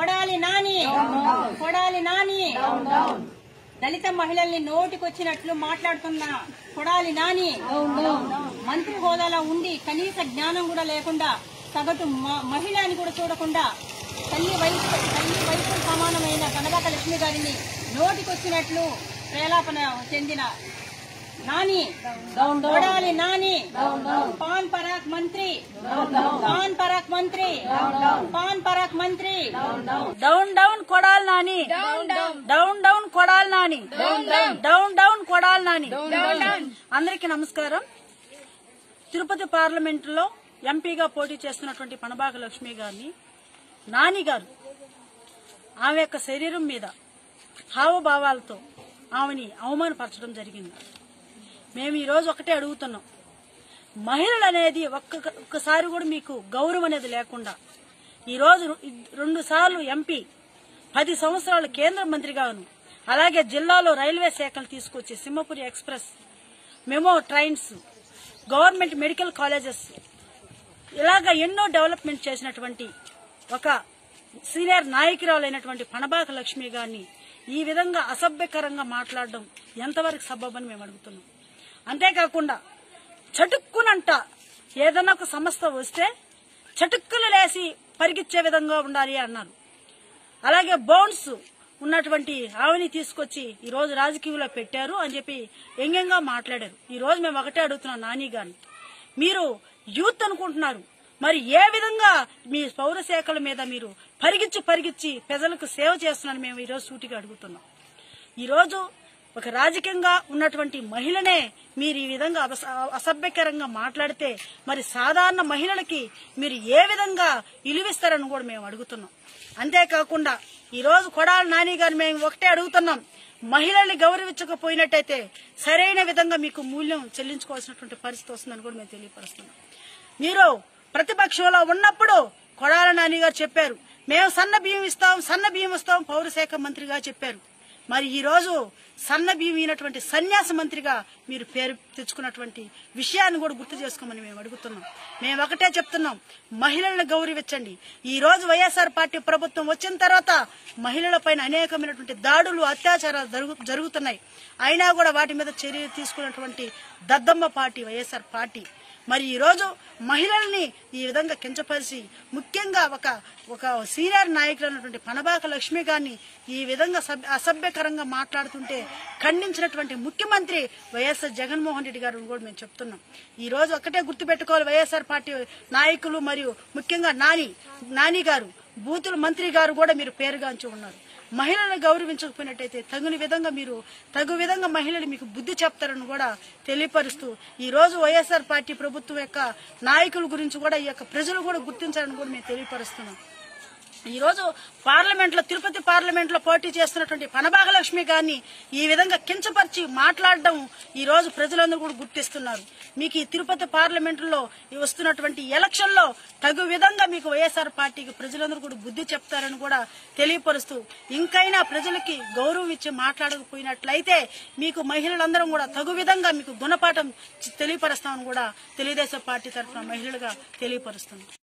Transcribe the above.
కొడాలి నాని కొడాలి నాని దళిత మహిళల్ని నోటికొచ్చినట్లు మాట్లాడుతున్న కొడాలి నాని మంత్రి హోదాలో ఉండి కనీస జ్ఞానం కూడా లేకుండా సగటు మ- మహిళ అని కూడా చూడకుండా తల్లి వయసు తల్లి వయసు సమానమైన కనబాక లక్ష్మి గారిని నోటికొచ్చినట్లు ప్రేలాపన చెందిన నాని కొడాలి నాని పాన్ పరాక్ మంత్రి పాన్ పరాక్ మంత్రి పాన్ పరాక్ మంత్రి down down Kodali Nani down down Kodali Nani down down Kodali Nani అందరికీ నమస్కారం తిరుపతి పార్లమెంట్ లో ఎంపీగా పోటీ చేస్తున్నటువంటి పనబాక లక్ష్మి గారిని నాని గారు ఆమె యొక్క శరీరం మీద హావభావాలతో ఆమెని అవమానపరచడం జరిగింది మేము ఈ రోజు ఒకటే అడుగుతున్నాం మహిళలు అనేది ఒక్క ఒక్కసారి కూడా మీకు గౌరవం అనేది లేకుండా ఈ రోజు రెండు సార్లు ఎంపీ పది సంవత్సరాలు కేంద్ర మంత్రిగాను అలాగే జిల్లాలో రైల్వే శాఖలు తీసుకొచ్చి Simhapuri express MEMU trains government medical colleges ఇలాగ ఎన్నో డెవలప్మెంట్ చేసినటువంటి ఒక సీనియర్ నాయకురాలైనటువంటి పనబాక లక్ష్మి గారిని ఈ విధంగా అసభ్యకరంగా మాట్లాడడం ఎంతవరకు సబబని మేము అడుగుతున్నాం అంతేకాకుండా చటుక్కునంట ఏదైనా ఒక సంస్థ వస్తే చటుక్కులు లేసి పరిగెచ్చే విధంగా ఉండాలి అన్నారు అలాగే బౌన్స్ ఉన్నటువంటి ఆవిని తీసుకొచ్చి ఈ రోజు రాజకీయంలో పెట్టారు అని చెప్పి వ్యంగ్యంగా మాట్లాడారు ఈ రోజు మేము ఒకటే అడుగుతున్నాం నాని గారిని మీరు యూత్ అనుకుంటున్నారు మరి ఏ విధంగా మీ పౌర శాఖల మీద మీరు పరిగిచ్చి పరిగిచ్చి ప్రజలకు సేవ చేస్తున్నారు మేము ఈ రోజు సూటిగా అడుగుతున్నాం ఈ రోజు ఒక రాజకీయంగా ఉన్నటువంటి మహిళనే మీరు ఈ విధంగా అస- అసభ్యకరంగా మాట్లాడితే మరి సాధారణ మహిళలకి మీరు ఏ విధంగా ఇలువిస్తారని కూడా మేము అడుగుతున్నాం అంతేకాకుండా ఈ రోజు కొడాలి నాని గారిని మేము ఒకటే అడుగుతున్నాం మహిళల్ని గౌరవించకపోయినట్టయితే సరైన విధంగా మీకు మూల్యం చెల్లించుకోవాల్సినటువంటి పరిస్థితి వస్తుందని కూడా మేము తెలియపరుస్తున్నాం మీరు ప్రతిపక్షంలో ఉన్నప్పుడు కొడాల నాని గారు చెప్పారు మేము సన్న బియ్యం ఇస్తాం సన్న బియ్యం ఇస్తాం పౌరశాఖ మంత్రిగా చెప్పారు మరి ఈ రోజు సన్న బియ్యం అయినటువంటి సన్యాస మంత్రిగా మీరు పేరు తెచ్చుకున్నటువంటి విషయాన్ని కూడా గుర్తు చేసుకోమని మేము అడుగుతున్నాం మేము ఒకటే చెప్తున్నాం మహిళలను గౌరవించండి ఈ రోజు వైఎస్ఆర్ పార్టీ ప్రభుత్వం వచ్చిన తర్వాత మహిళలపైన అనేకమైనటువంటి దాడులు అత్యాచారాలు జరుగు- జరుగుతున్నాయి అయినా కూడా వాటి మీద చర్య తీసుకున్నటువంటి దద్దమ్మ పార్టీ వైఎస్ఆర్ పార్టీ మరి ఈ రోజు మహిళల్ని ఈ విధంగా కించపరిచి ముఖ్యంగా ఒక ఒక సీనియర్ నాయకులైనటువంటి పనబాక లక్ష్మి గారిని ఈ విధంగా సభ్య- అసభ్యకరంగా మాట్లాడుతుంటే ఖండించినటువంటి ముఖ్యమంత్రి వైఎస్ఆర్ జగన్మోహన్ రెడ్డి గారు కూడా మేము చెప్తున్నాం ఈ రోజు ఒకటే గుర్తుపెట్టుకోవాలి వైఎస్ఆర్ పార్టీ నాయకులు మరియు ముఖ్యంగా నాని నాని గారు బూతుల మంత్రి గారు కూడా మీరు పేరుగాంచి ఉన్నారు మహిళలను గౌరవించకపోయినట్టయితే తగిన విధంగా మీరు తగు విధంగా మహిళలు మీకు బుద్ధి చెప్తారని కూడా తెలియపరుస్తూ ఈ రోజు వైఎస్ఆర్ పార్టీ ప్రభుత్వం యొక్క నాయకుల గురించి కూడా ఈ యొక్క ప్రజలు కూడా గుర్తించాలని కూడా మేము తెలియపరుస్తున్నాం ఈ రోజు పార్లమెంట్ లో తిరుపతి పార్లమెంట్ లో పోటీ చేస్తున్నటువంటి పనబాగలక్ష్మి గారిని ఈ విధంగా కించపరిచి మాట్లాడడం ఈ రోజు ప్రజలందరూ కూడా గుర్తిస్తున్నారు మీకు ఈ తిరుపతి పార్లమెంట్ లో ఈ వస్తున్నటువంటి ఎలక్షన్ లో తగు విధంగా మీకు వైఎస్ఆర్ పార్టీకి ప్రజలందరూ కూడా బుద్ధి చెప్తారని కూడా తెలియపరుస్తూ ఇంకైనా ప్రజలకి గౌరవం ఇచ్చి మాట్లాడకపోయినట్లయితే మీకు మహిళలందరం కూడా తగు విధంగా మీకు గుణపాఠం తెలియపరుస్తామని కూడా తెలుగుదేశం పార్టీ తరఫున మహిళలుగా తెలియపరుస్తుంది